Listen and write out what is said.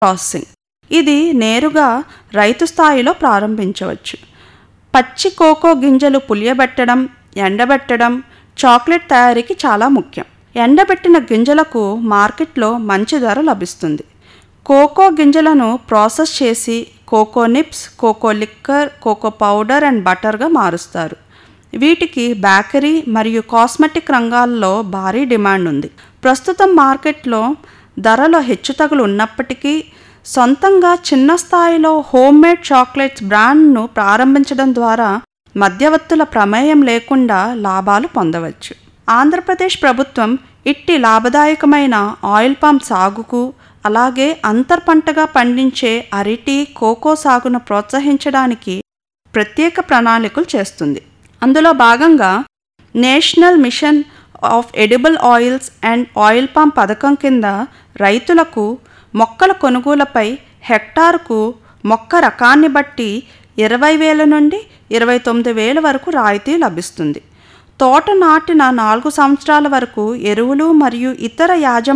processing ఇది నేరుగా రైతు స్థాయిలో ప్రారంభించవచ్చు పచ్చి కోకో గింజలు పులియబెట్టడం ఎండబెట్టడం చాక్లెట్ తయారీకి చాలా ముఖ్యం ఎండబెట్టిన గింజలకు మార్కెట్లో మంచి ధర లభిస్తుంది కోకో గింజలను ప్రాసెస్ చేసి cocoa nibs cocoa liquor cocoa powder and బటర్గా మారుస్తారు వీటికి బేకరీ మరియు కాస్మెటిక్ రంగాల్లో భారీ డిమాండ్ ఉంది ప్రస్తుతం మార్కెట్లో ధరలో హెచ్చుతగులు ఉన్నప్పటికీ సొంతంగా చిన్న స్థాయిలో హోమ్ మేడ్ చాక్లెట్స్ బ్రాండ్ను ప్రారంభించడం ద్వారా మధ్యవర్తుల ప్రమేయం లేకుండా లాభాలు పొందవచ్చు ఆంధ్రప్రదేశ్ ప్రభుత్వం ఇట్టి లాభదాయకమైన ఆయిల్ పామ్ సాగుకు అలాగే అంతర్ పంటగా పండించే అరటి కోకో సాగును ప్రోత్సహించడానికి ప్రత్యేక ప్రణాళికలు చేస్తుంది అందులో భాగంగా national mission of edible oils and oil palm పథకం కింద రైతులకు మొక్కల కొనుగోలుపై హెక్టార్కు మొక్క రకాన్ని బట్టి ఇరవై వేల నుండి ఇరవై తొమ్మిది వేల వరకు రాయితీ లభిస్తుంది తోట నాటిన నాలుగు సంవత్సరాల వరకు ఎరువులు మరియు ఇతర యాజమాన్య